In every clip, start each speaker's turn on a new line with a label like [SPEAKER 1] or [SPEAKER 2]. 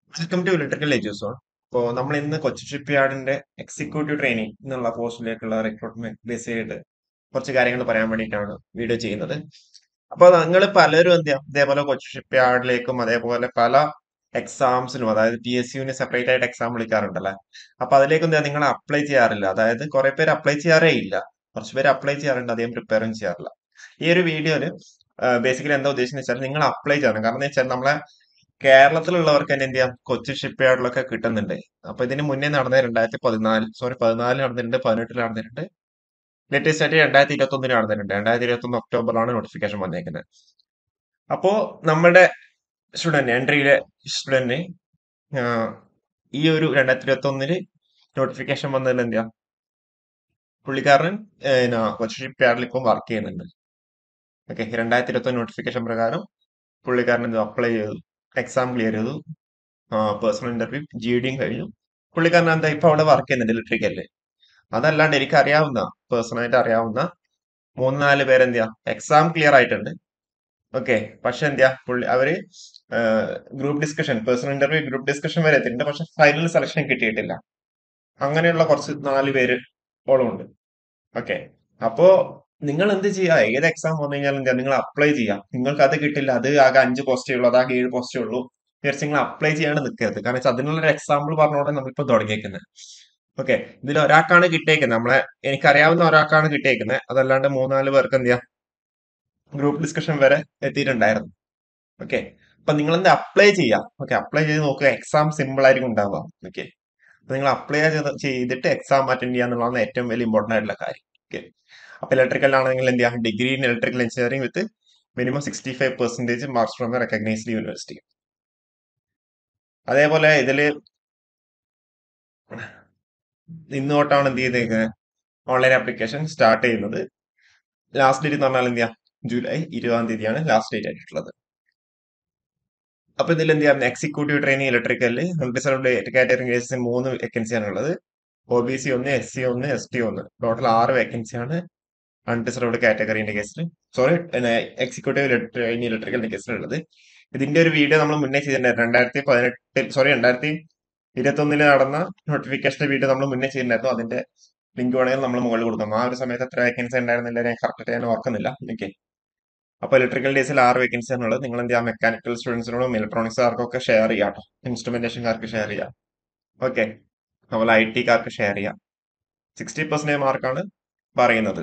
[SPEAKER 1] Welcome to electrical EduZone ഇപ്പോൾ നമ്മൾ ഇന്ന് കൊച്ചി ഷിപ്പ് യാർഡിന്റെ എക്സിക്യൂട്ടീവ് ട്രെയിനിങ് എന്നുള്ള പോസ്റ്റിലേക്കുള്ള റിക്രൂട്ട്മെന്റ് ബേസ് ചെയ്ത് കുറച്ച് കാര്യങ്ങൾ പറയാൻ വേണ്ടിയിട്ടാണ് വീഡിയോ ചെയ്യുന്നത് അപ്പോൾ നിങ്ങൾ പലരും എന്ത് ചെയ്യാം ഇതേപോലെ കൊച്ചി ഷിപ്പ് യാർഡിലേക്കും അതേപോലെ പല എക്സാംസിനും അതായത് പി എസ് യുവിന് സെപ്പറേറ്റ് ആയിട്ട് എക്സാം വിളിക്കാറുണ്ടല്ലേ അപ്പൊ അതിലേക്ക് എന്താ നിങ്ങൾ അപ്ലൈ ചെയ്യാറില്ല അതായത് കുറെ പേര് അപ്ലൈ ചെയ്യാറേ ഇല്ല കുറച്ച് പേര് അപ്ലൈ ചെയ്യാറുണ്ട് അധികം പ്രിപ്പയറും ചെയ്യാറില്ല ഈ ഒരു വീഡിയോയില് ബേസിക്കലി എന്താ ഉദ്ദേശിക്കുന്നത് വെച്ചാൽ നിങ്ങൾ അപ്ലൈ ചെയ്യണം കാരണം എന്ന് വെച്ചാൽ നമ്മളെ കേരളത്തിലുള്ളവർക്ക് തന്നെ എന്ത് ചെയ്യാം കൊച്ചി ഷിപ്പ് യാർഡിലൊക്കെ കിട്ടുന്നുണ്ട് അപ്പൊ ഇതിന് മുന്നേ നടന്ന രണ്ടായിരത്തി പതിനാല് സോറി പതിനാലിൽ നടന്നിട്ടുണ്ട് പതിനെട്ടിൽ നടന്നിട്ടുണ്ട് ലേറ്റസ്റ്റ് ആയിട്ട് രണ്ടായിരത്തി ഇരുപത്തി ഒന്നിന് നടന്നിട്ടുണ്ട് രണ്ടായിരത്തി ഇരുപത്തി ഒന്ന് ഒക്ടോബറിലാണ് നോട്ടിഫിക്കേഷൻ വന്നേക്കുന്നത് അപ്പോ നമ്മുടെ സ്റ്റുഡന്റ് എൻട്രിയിലെ സ്റ്റുഡന്റ് ഈ ഒരു രണ്ടായിരത്തി ഇരുപത്തി ഒന്നില് നോട്ടിഫിക്കേഷൻ വന്നതിൽ എന്ത് ചെയ്യാം പുള്ളിക്കാരൻ ഏഹ്, കൊച്ചി ഷിപ്പ് യാർഡിൽ ഇപ്പം വർക്ക് ചെയ്യുന്നുണ്ട് ഓക്കെ രണ്ടായിരത്തി ഇരുപത്തി ഒന്ന് നോട്ടിഫിക്കേഷൻ പ്രകാരം പുള്ളിക്കാരൻ ഇത് അപ്ലൈ ചെയ്തു എക്സാം ക്ലിയർ ചെയ്തു പേഴ്സണൽ ഇന്റർവ്യൂ ജി ഡിയും കഴിഞ്ഞു പുള്ളിക്കാരൻ എന്താ ഇപ്പൊ അവിടെ വർക്ക് ചെയ്യുന്നുണ്ട് ഇലക്ട്രിക്കലില് അതല്ലാണ്ട് എനിക്ക് അറിയാവുന്ന പേഴ്സണലായിട്ട് അറിയാവുന്ന മൂന്ന് നാല് പേരെന്താ എക്സാം ക്ലിയർ ആയിട്ടുണ്ട് ഓക്കെ പക്ഷെ എന്താ പുള്ളി അവര് group discussion personal interview group discussion വരെ എത്തിയിട്ടുണ്ട് പക്ഷെ ഫൈനൽ സെലക്ഷൻ കിട്ടിയിട്ടില്ല അങ്ങനെയുള്ള കുറച്ച് നാല് പേര് ഇപ്പോഴും ഉണ്ട് ഓക്കെ അപ്പോ നിങ്ങൾ എന്ത് ചെയ്യുക ഏത് എക്സാം വന്നു കഴിഞ്ഞാൽ എന്താ നിങ്ങൾ അപ്ലൈ ചെയ്യാം നിങ്ങൾക്ക് അത് കിട്ടില്ല അത് ആകെ അഞ്ച് പോസ്റ്റേ ഉള്ളൂ അതാകെ ഏഴ് പോസ്റ്റേ ഉള്ളൂ വിചാരിച്ച് നിങ്ങൾ അപ്ലൈ ചെയ്യാണ്ട് നിൽക്കരുത് കാരണം വെച്ചാൽ അതിനുള്ള ഒരു എക്സാമ്പിൾ പറഞ്ഞോടെ നമ്മളിപ്പോ തുടങ്ങിയേക്കുന്നത് ഓക്കെ ഇതിൽ ഒരാൾക്കാണ് കിട്ടിയേക്കുന്നത് നമ്മളെ എനിക്കറിയാവുന്ന ഒരാൾക്കാണ് കിട്ടിയേക്കുന്നത് അതല്ലാണ്ട് മൂന്നാല് പേർക്ക് എന്ത് ചെയ്യാം ഗ്രൂപ്പ് ഡിസ്കഷൻ വരെ എത്തിയിട്ടുണ്ടായിരുന്നു ഓക്കെ അപ്പൊ നിങ്ങൾ എന്ത് അപ്ലൈ ചെയ്യാം ഓക്കെ അപ്ലൈ ചെയ്ത് നോക്കുക എക്സാം സിമ്പിൾ ആയിരിക്കും ഉണ്ടാവുക ഓക്കെ അപ്പൊ നിങ്ങൾ അപ്ലൈ ചെയ്തിട്ട് എക്സാം അറ്റൻഡ് ചെയ്യുക എന്നുള്ളതാണ് ഏറ്റവും വലിയ ഇമ്പോർട്ടന്റ് ആയിട്ടുള്ള കാര്യം ഓക്കെ അപ്പൊ ഇലക്ട്രിക്കൽ ആണെങ്കിൽ എന്ത് ചെയ്യാം degree in electrical engineering with minimum sixty five percentage marks from recognised university അതേപോലെ ഇതില് ഇന്ന് തൊട്ടാണ് എന്ത് ചെയ്തേക്കുന്നത് ഓൺലൈൻ ആപ്ലിക്കേഷൻ സ്റ്റാർട്ട് ചെയ്യുന്നത് ലാസ്റ്റ് ഡേറ്റ് എന്ന് പറഞ്ഞാൽ എന്ത് ചെയ്യാം ജൂലൈ ഇരുപതാം തീയതിയാണ് ലാസ്റ്റ് ഡേറ്റ് ആയിട്ടുള്ളത് അപ്പൊ ഇതിൽ എന്ത് ചെയ്യാം എക്സിക്യൂട്ടീവ് ട്രെയിനിങ് ഇലക്ട്രിക്കലിൽ അൺറിസർവ്ഡ് കാറ്റഗറി മൂന്ന് വേക്കൻസിയാണ് ഉള്ളത് ഒ ബി സി ഒന്ന് എസ് സി ഒന്ന് എസ് ടി ഒന്ന് ടോട്ടൽ ആറ് വേക്കൻസിയാണ് അൺറിസർവ്ഡ് കാറ്റഗറിന്റെ കേസിൽ സോറി എക്സിക്യൂട്ടീവ് ട്രെയിനിങ് ഇലക്ട്രിക്കലിന്റെ കേസിലുള്ളത് ഇതിന്റെ ഒരു വീഡിയോ നമ്മൾ മുന്നേ ചെയ്തിട്ടുണ്ടായിരുന്നു രണ്ടായിരത്തി പതിനെട്ടിൽ സോറി രണ്ടായിരത്തി ഇരുപത്തി ഒന്നില് നടന്ന നോട്ടിഫിക്കേഷന്റെ വീഡിയോ നമ്മൾ മുന്നേ ചെയ്തിട്ടുണ്ടായിരുന്നു അതിന്റെ ലിങ്ക് വേണമെങ്കിൽ നമ്മൾ മുകളിൽ കൊടുക്കാം ആ ഒരു സമയത്ത് എത്ര വേക്കൻസി ഉണ്ടായിരുന്നില്ല ഞാൻ കറക്റ്റ് ഞാൻ ഓർക്കുന്നില്ല ഓക്കെ അപ്പൊ ഇലക്ട്രിക്കൽ ഡേസിൽ ആറ് വേക്കൻസി ആണുള്ളത് നിങ്ങൾ എന്ത് ചെയ്യാം മെക്കാനിക്കൽ സ്റ്റുഡൻസിനോടും ഇലക്ട്രോണിക്സുകാർക്കൊക്കെ ഷെയർ ചെയ്യാം കേട്ടോ ഇൻസ്ട്രുമെന്റേഷൻകാർക്ക് ഷെയർ ചെയ്യാം ഓക്കെ അതുപോലെ ഐ ടിക്കാർക്ക് ഷെയർ ചെയ്യാം സിക്സ്റ്റി പെർസെന്റേജ് മാർക്കാണ് പറയുന്നത്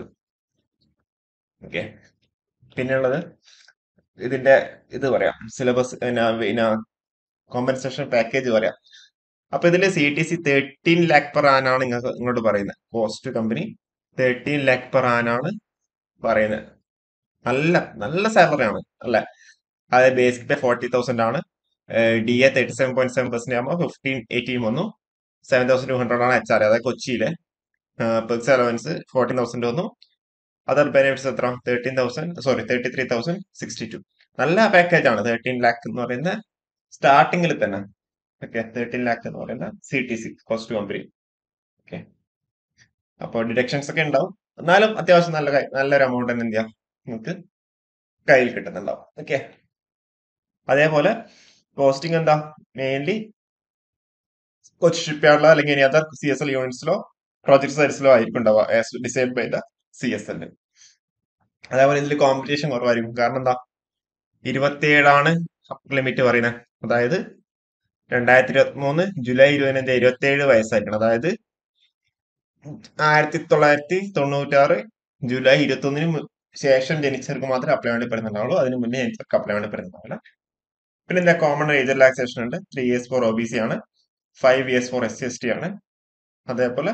[SPEAKER 1] ഓക്കെ പിന്നെയുള്ളത് ഇതിന്റെ ഇത് പറയാം സിലബസ് പിന്നെ കോമ്പൻസേഷൻ പാക്കേജ് പറയാം അപ്പൊ ഇതില് C T C thirteen lakh per ആനാണ് നിങ്ങൾക്ക് ഇങ്ങോട്ട് പറയുന്നത് cost company thirteen lakh per ആനാണ് പറയുന്നത് നല്ല നല്ല സാലറി ആണ് അല്ലെ അതായത് ബേസിക് പേ ഫോർട്ടി തൗസൻഡ് ആണ് D A thirty seven point seven percent ആകുമ്പോൾ ഫിഫ്റ്റീൻ എയ്റ്റീൻ വന്നു സെവൻ തൗസൻഡ് ടു ഹൺഡ്രഡ് ആണ് എച്ച് ആർ അതായത് കൊച്ചിയിലെ പെർക്സ് അലവൻസ് ഫോർട്ടീൻ തൗസൻഡ് വന്നു അതർ ബെനിഫിറ്റ്സ് എത്ര thirteen thousand sorry thirty three thousand sixty two നല്ല package ആണ് തേർട്ടീൻ ലാക്ക് എന്ന് പറയുന്ന സ്റ്റാർട്ടിങ്ങിൽ തന്നെ ഓക്കെ തേർട്ടീൻ ലാക്ക് എന്ന് പറയുന്ന C T C cost company okay അപ്പോൾ ഡിഡക്ഷൻസ് ഒക്കെ ഉണ്ടാവും എന്നാലും അത്യാവശ്യം നല്ല കാ- നല്ലൊരു എമൗണ്ട് തന്നെ എന്ത് ചെയ്യാം നിങ്ങൾക്ക് കയ്യിൽ കിട്ടുന്നുണ്ടാവും ഓക്കെ അതേപോലെ പോസ്റ്റിംഗ് എന്താ മെയിൻലി കൊച്ചി ഷിപ്പ് യാർഡിലോ അല്ലെങ്കിൽ ഇനി അതർ സി എസ് എൽ യൂണിറ്റ്സിലോ പ്രോജക്ട് സൈറ്റ്സിലോ ആയിരിക്കും ഉണ്ടാവുക decide by the C S L അതേപോലെ ഇതിൽ കോമ്പറ്റീഷൻ കുറവായിരിക്കും കാരണം എന്താ ഇരുപത്തിയേഴാണ് ലിമിറ്റ് പറയുന്നത് അതായത് രണ്ടായിരത്തി ഇരുപത്തി മൂന്ന് ജൂലൈ ഇരുപതിനഞ്ച് ഇരുപത്തിയേഴ് വയസ്സായിരിക്കണം അതായത് ആയിരത്തി തൊള്ളായിരത്തി തൊണ്ണൂറ്റാറ് ജൂലൈ ഇരുപത്തി ഒന്നിന് ശേഷം ജനിച്ചവർക്ക് മാത്രമേ അപ്ലൈ വേണ്ടി പെടുന്നുണ്ടാവുള്ളൂ അതിന് മുന്നേ ജനിച്ചവർക്ക് അപ്ലൈ വേണ്ടി പെടുന്നുണ്ടാവില്ല പിന്നെ എന്താ കോമൺ ഏജ് റിലാക്സേഷൻ ഉണ്ട് three years for O B C ആണ് five years for S C S T ആണ് അതേപോലെ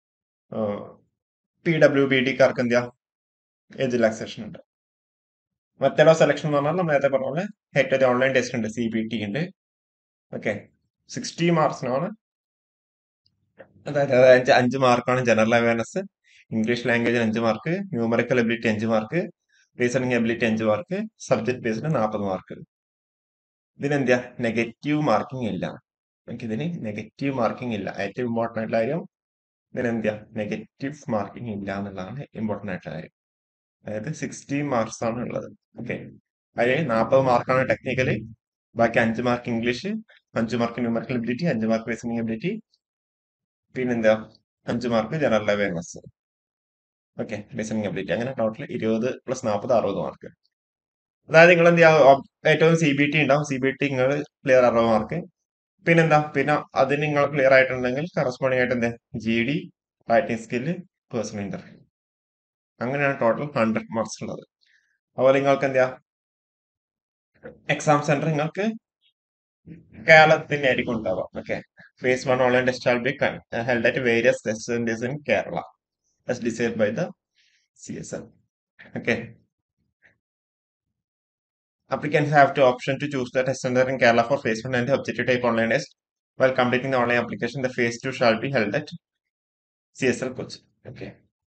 [SPEAKER 1] പി ഡബ്ല്യു ബി ഡിക്കാർക്ക് എന്താ ഏജ് റിലാക്സേഷൻ ഉണ്ട് മെത്തേഡ് ഓഫ് സെലക്ഷൻ എന്ന് പറഞ്ഞാൽ നമ്മൾ നേരത്തെ പറഞ്ഞ പോലെ ഏറ്റവും ഓൺലൈൻ ടെസ്റ്റ് ഉണ്ട് സി ബി ടി ഉണ്ട് ഓക്കെ സിക്സ്റ്റി മാർക്സിനാണ് അതായത് അതായത് അഞ്ച് മാർക്കാണ് ജനറൽ അവയർനെസ് ഇംഗ്ലീഷ് ലാംഗ്വേജിന് അഞ്ച് മാർക്ക് ന്യൂമറിക്കൽ എബിലിറ്റി അഞ്ച് മാർക്ക് റീസണിങ് എബിലിറ്റി അഞ്ച് മാർക്ക് സബ്ജക്ട് ബേസ്ഡ് നാൽപ്പത് മാർക്ക് ഇതിനെന്താ നെഗറ്റീവ് മാർക്കിംഗ് ഇല്ല നമുക്ക് ഇതിന് നെഗറ്റീവ് മാർക്കിംഗ് ഇല്ല ഏറ്റവും ഇമ്പോർട്ടൻ്റ് ആയിട്ടുള്ള കാര്യം ഇതിനെന്താ നെഗറ്റീവ് മാർക്കിംഗ് ഇല്ല എന്നുള്ളതാണ് ഇമ്പോർട്ടൻ്റ് ആയിട്ടുള്ള കാര്യം അതായത് സിക്സ്റ്റി മാർക്സ് ആണ് ഉള്ളത് ഓക്കെ അതിൽ നാൽപ്പത് മാർക്കാണ് ടെക്നിക്കലി ബാക്കി അഞ്ച് മാർക്ക് ഇംഗ്ലീഷ് അഞ്ച് മാർക്ക് ന്യൂമറിക്കൽ എബിലിറ്റി അഞ്ച് മാർക്ക് റീസണിങ് എബിലിറ്റി പിന്നെന്താ അഞ്ച് mark general awareness okay reasoning ability അങ്ങനെ ടോട്ടൽ ഇരുപത് പ്ലസ് നാൽപ്പത് അറുപത് മാർക്ക് അതായത് നിങ്ങൾ എന്ത് ചെയ്യുക ഏറ്റവും സി ബി ടി ഉണ്ടാവും സി ബി ടി നിങ്ങൾ ക്ലിയർ അറുപത് മാർക്ക് പിന്നെന്താ പിന്നെ അതിന് നിങ്ങൾ ക്ലിയർ ആയിട്ടുണ്ടെങ്കിൽ കറസ്പോണ്ടിങ് ആയിട്ട് എന്താ G D writing skill personal interview അങ്ങനെയാണ് ടോട്ടൽ ഹൺഡ്രഡ് മാർക്സ് ഉള്ളത് അതുപോലെ നിങ്ങൾക്ക് എന്താ എക്സാം സെന്റർ നിങ്ങൾക്ക് കേരളത്തിന്റെ ആയിരിക്കും ഉണ്ടാവുക okay phase one online test all be held at various test centres in Kerala as decided by the CSM. Okay. Applicants have the option to choose the test center in Kerala for phase 1 and the objective type online test. While completing the online application, the phase 2 shall be held at CSL coach. Okay.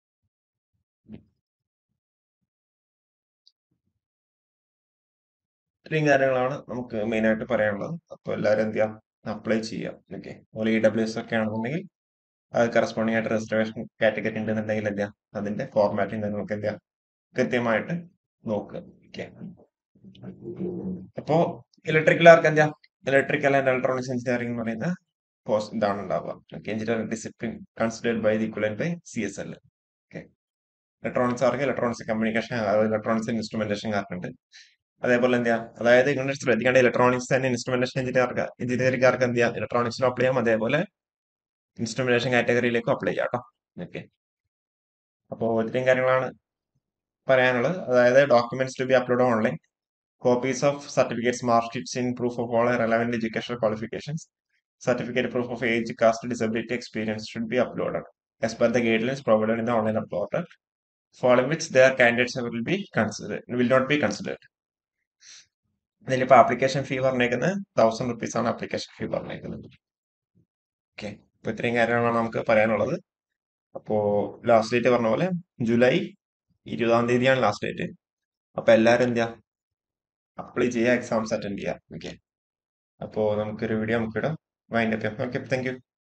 [SPEAKER 1] ഇത്രയും കാര്യങ്ങളാണ് നമുക്ക് main ആയിട്ട് പറയാനുള്ളത് അപ്പോൾ എല്ലാവരും എന്ത് ചെയ്യാം apply ചെയ്യാം ഓക്കെ അതുപോലെ ഇ ഡബ്ല്യു എസ് ഒക്കെ ആണെന്നുണ്ടെങ്കിൽ അത് കറസ്പോണ്ടിങ് ആയിട്ട് റിസർവേഷൻ കാറ്റഗറി ഉണ്ടെന്നുണ്ടെങ്കിൽ എന്താ അതിന്റെ ഫോർമാറ്റിംഗ് നിങ്ങൾക്ക് എന്താ കൃത്യമായിട്ട് നോക്കുക ഓക്കെ അപ്പോ ഇലക്ട്രിക്കലാർക്ക് എന്താ ഇലക്ട്രിക്കൽ ആൻഡ് ഇലക്ട്രോണിക്സ് എഞ്ചിനീയറിംഗ് എന്ന് പറയുന്ന കോഴ്സ് ഇതാണ് ഉണ്ടാവുക okay engineering discipline considered by the equivalent by C S L okay electronics ആർക്ക് ഇലക്ട്രോണിക്സ് കമ്മ്യൂണിക്കേഷൻ ഇലക്ട്രോണിക്സ് ഇൻസ്ട്രുമെന്റേഷൻ ആർക്കുണ്ട് അതേപോലെ എന്താ അതായത് നിങ്ങൾ ശ്രദ്ധിക്കേണ്ട ഇലക്ട്രോണിക്സ് ആൻഡ് ഇൻസ്ട്രുമെന്റേഷൻ എഞ്ചിനീയർക്ക് എഞ്ചിനീയറിംഗുകാർക്ക് എന്ത് ചെയ്യാം ഇലക്ട്രോണിക്സിലും അപ്ലൈ ചെയ്യാം അതേപോലെ ഇൻസ്ട്രുമെന്റേഷൻ കാറ്റഗറിയിലേക്കും അപ്ലൈ ചെയ്യാം കേട്ടോ ഓക്കെ അപ്പോൾ ഇത്രയും കാര്യങ്ങളാണ് പറയാനുള്ളത് അതായത് documents to be upload online copies of certificates mark sheets in proof of all relevant educational qualifications certificate proof of age caste disability experience should be uploaded as per the guidelines provided in the online portal following which their candidates will be considered will not be considered ഇതിലിപ്പോ application fee പറഞ്ഞേക്കുന്നത് thousand rupees ആണ് application fee പറഞ്ഞേക്കുന്നത് okay അപ്പൊ ഇത്രയും കാര്യങ്ങളാണ് നമുക്ക് പറയാനുള്ളത് അപ്പോ ലാസ്റ്റ് ഡേറ്റ് പറഞ്ഞ പോലെ ജൂലൈ ഇരുപതാം തീയതിയാണ് ലാസ്റ്റ് ഡേറ്റ് അപ്പൊ എല്ലാവരും എന്ത് ചെയ്യാം അപ്ലൈ ചെയ്യുക എക്സാംസ് അറ്റൻഡ് ചെയ്യുക ഓക്കെ അപ്പോൾ നമുക്കൊരു വീഡിയോ നമുക്ക് ഇടാം വൈൻഡ് അപ്പ് ചെയ്യാം ഓക്കെ താങ്ക് യു